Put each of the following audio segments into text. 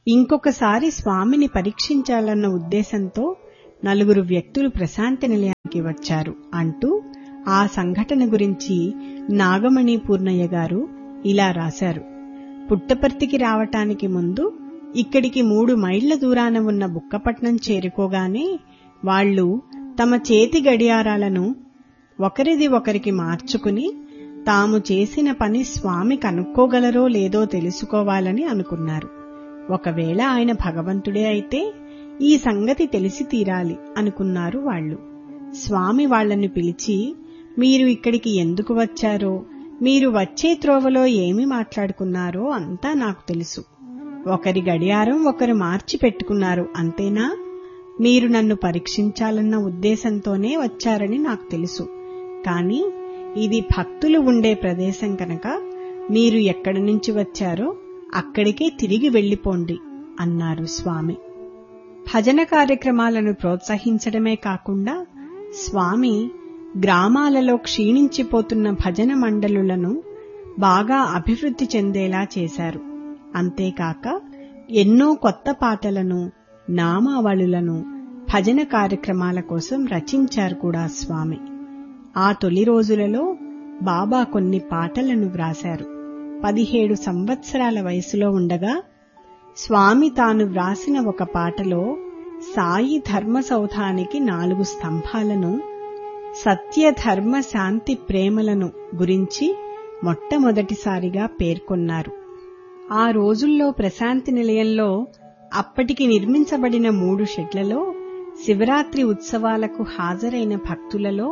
ఇంకొకసారి స్వామిని పరీక్షించాలన్న ఉద్దేశంతో నలుగురు వ్యక్తులు ప్రశాంతి నిలయానికి వచ్చారు అంటూ ఆ సంఘటన గురించి నాగమణి పూర్ణయ్య గారు ఇలా రాశారు పుట్టపర్తికి రావటానికి ముందు ఇక్కడికి మూడు మైళ్ల దూరాన ఉన్న బుక్కపట్నం చేరుకోగానే వాళ్ళు తమ చేతి గడియారాలను ఒకరిది ఒకరికి మార్చుకుని తాము చేసిన పని స్వామి కనుక్కోగలరో లేదో తెలుసుకోవాలని అనుకున్నారు ఒకవేళ ఆయన భగవంతుడే అయితే ఈ సంగతి తెలిసి తీరాలి అనుకున్నారు వాళ్ళు స్వామి వాళ్లను పిలిచి మీరు ఇక్కడికి ఎందుకు వచ్చారో మీరు వచ్చే త్రోవలో ఏమి మాట్లాడుకున్నారో అంతా నాకు తెలుసు ఒకరి గడియారం ఒకరు మార్చి పెట్టుకున్నారు అంతేనా మీరు నన్ను పరీక్షించాలన్న ఉద్దేశంతోనే వచ్చారని నాకు తెలుసు కాని ఇది భక్తులు ఉండే ప్రదేశం కనుక మీరు ఎక్కడి నుంచి వచ్చారో అక్కడికే తిరిగి వెళ్లిపోండి అన్నారు స్వామి భజన కార్యక్రమాలను ప్రోత్సహించడమే కాకుండా స్వామి గ్రామాలలో క్షీణించిపోతున్న భజన మండలులను బాగా అభివృద్ధి చెందేలా చేశారు అంతేకాక ఎన్నో కొత్త పాటలను నామావళులను భజన కార్యక్రమాల కోసం రచించారు కూడా స్వామి ఆ తొలి రోజులలో బాబా కొన్ని పాటలను వ్రాశారు పదిహేడు సంవత్సరాల వయసులో ఉండగా స్వామి తాను వ్రాసిన ఒక పాటలో సాయి ధర్మ సౌధానికి నాలుగు స్తంభాలను సత్య ధర్మ శాంతి ప్రేమలను గురించి మొట్టమొదటిసారిగా పేర్కొన్నారు ఆ రోజుల్లో ప్రశాంతి నిలయంలో అప్పటికి నిర్మించబడిన మూడు షెడ్లలో శివరాత్రి ఉత్సవాలకు హాజరైన భక్తులలో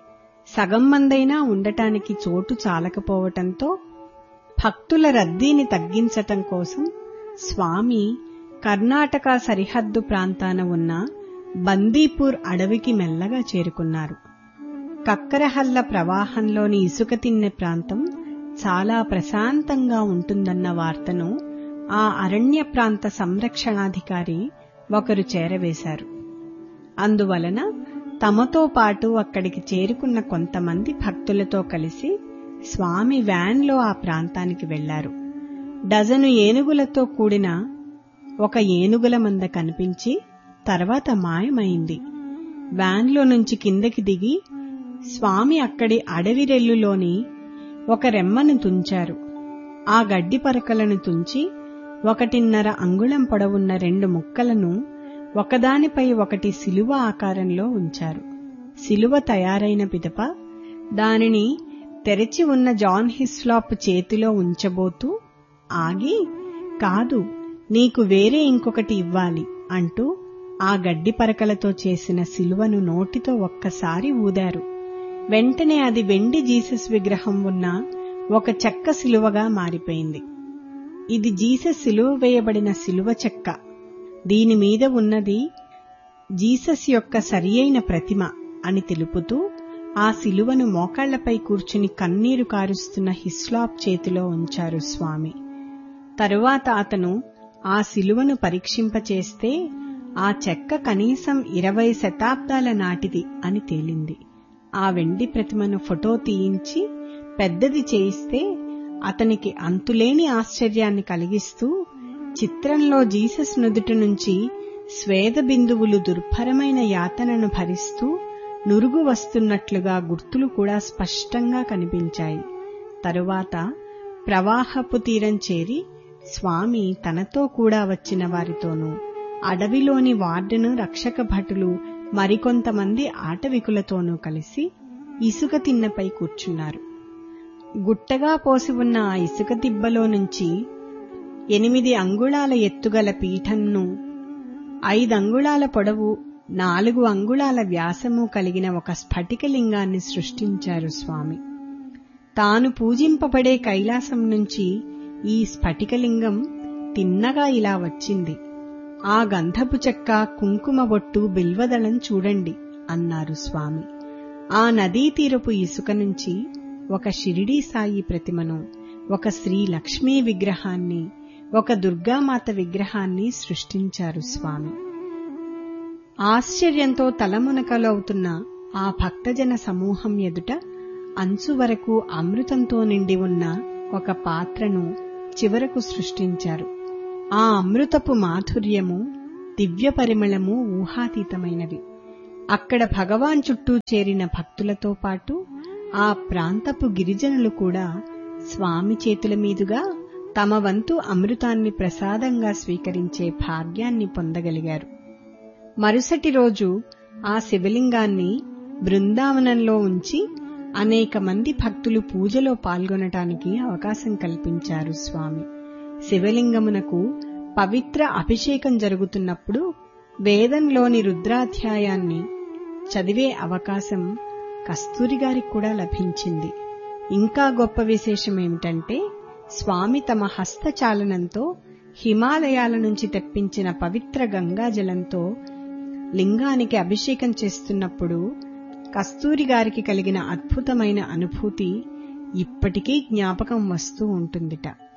సగం మందైనా ఉండటానికి చోటు చాలకపోవటంతో భక్తుల రద్దీని తగ్గించటం కోసం స్వామి కర్ణాటక సరిహద్దు ప్రాంతాన ఉన్న బందీపూర్ అడవికి మెల్లగా చేరుకున్నారు కక్కరహల్ల ప్రవాహంలోని ఇసుక తిన్నె ప్రాంతం చాలా ప్రశాంతంగా ఉంటుందన్న వార్తను ఆ అరణ్య ప్రాంత సంరక్షణాధికారి ఒకరు చేరవేశారు అందువలన తమతో పాటు అక్కడికి చేరుకున్న కొంతమంది భక్తులతో కలిసి స్వామి వ్యాన్లో ఆ ప్రాంతానికి వెళ్లారు డజను ఏనుగులతో కూడిన ఒక ఏనుగుల మంద కనిపించి తర్వాత మాయమైంది వ్యాన్లో నుంచి కిందకి దిగి స్వామి అక్కడి అడవి రెల్లులోని ఒక రెమ్మను తుంచారు ఆ గడ్డి పరకలను తుంచి ఒకటిన్నర అంగుళం పొడవున్న రెండు ముక్కలను ఒకదానిపై ఒకటి శిలువ ఆకారంలో ఉంచారు శిలువ తయారైన పిదప దానిని తెరచి ఉన్న జాన్ హిస్లాప్ చేతిలో ఉంచబోతూ ఆగి కాదు నీకు వేరే ఇంకొకటి ఇవ్వాలి అంటూ ఆ గడ్డి పరకలతో చేసిన శిలువను నోటితో ఒక్కసారి ఊదారు వెంటనే అది వెండి జీసస్ విగ్రహం ఉన్న ఒక చెక్క శిలువగా మారిపోయింది ఇది జీసస్ సిలువ వేయబడిన సిలువ చెక్క దీని మీద ఉన్నది జీసస్ యొక్క సరియైన ప్రతిమ అని తెలుపుతూ ఆ శిలువను మోకాళ్లపై కూర్చుని కన్నీరు కారుస్తున్న హిస్లాప్ చేతిలో ఉంచారు స్వామి తరువాత అతను ఆ శిలువను పరీక్షింపచేస్తే ఆ చెక్క కనీసం ఇరవై శతాబ్దాల నాటిది అని తేలింది ఆ వెండి ప్రతిమను ఫోటో తీయించి పెద్దది చేయిస్తే అతనికి అంతులేని ఆశ్చర్యాన్ని కలిగిస్తూ చిత్రంలో జీసస్ నుదుటి నుంచి స్వేద బిందువులు దుర్భరమైన యాతనను భరిస్తూ నురుగు వస్తున్నట్లుగా గుర్తులు కూడా స్పష్టంగా కనిపించాయి తరువాత ప్రవాహపు తీరం చేరి స్వామి తనతో కూడా వచ్చిన వారితోనూ అడవిలోని వార్డెను రక్షక భటులు మరికొంతమంది ఆటవికులతోనూ కలిసి ఇసుక తిన్నపై కూర్చున్నారు గుట్టగా పోసి ఉన్న ఆ ఇసుక దిబ్బలో నుంచి ఎనిమిది అంగుళాల ఎత్తుగల పీఠంను ఐదంగుళాల పొడవు నాలుగు అంగుళాల వ్యాసము కలిగిన ఒక స్ఫటికలింగాన్ని సృష్టించారు స్వామి తాను పూజింపబడే కైలాసం నుంచి ఈ స్ఫటికలింగం తిన్నగా ఇలా వచ్చింది ఆ గంధపు చెక్క కుంకుమ బొట్టు బిల్వదళం చూడండి అన్నారు స్వామి ఆ నదీ తీరపు ఇసుక నుంచి ఒక షిరిడీ సాయి ప్రతిమను ఒక శ్రీ లక్ష్మీ విగ్రహాన్ని ఒక దుర్గామాత విగ్రహాన్ని సృష్టించారు స్వామి ఆశ్చర్యంతో తలమునకలవుతున్న ఆ భక్తజన సమూహం ఎదుట అంచు వరకు అమృతంతో నిండి ఉన్న ఒక పాత్రను చివరకు సృష్టించారు ఆ అమృతపు మాధుర్యము దివ్య పరిమళము ఊహాతీతమైనవి అక్కడ భగవాన్ చుట్టూ చేరిన భక్తులతో పాటు ఆ ప్రాంతపు గిరిజనులు కూడా స్వామి చేతుల మీదుగా తమ వంతు అమృతాన్ని ప్రసాదంగా స్వీకరించే భాగ్యాన్ని పొందగలిగారు మరుసటి రోజు ఆ శివలింగాన్ని బృందావనంలో ఉంచి అనేక మంది భక్తులు పూజలో పాల్గొనటానికి అవకాశం కల్పించారు స్వామి శివలింగమునకు పవిత్ర అభిషేకం జరుగుతున్నప్పుడు వేదంలోని రుద్రాధ్యాయాన్ని చదివే అవకాశం కస్తూరి గారికి కూడా లభించింది ఇంకా గొప్ప విశేషం ఏమిటంటే స్వామి తమ హస్తచాలనంతో హిమాలయాల నుంచి తెప్పించిన పవిత్ర గంగాజలంతో లింగానికి అభిషేకం చేస్తున్నప్పుడు కస్తూరి గారికి కలిగిన అద్భుతమైన అనుభూతి ఇప్పటికీ జ్ఞాపకం వస్తూ ఉంటుందిట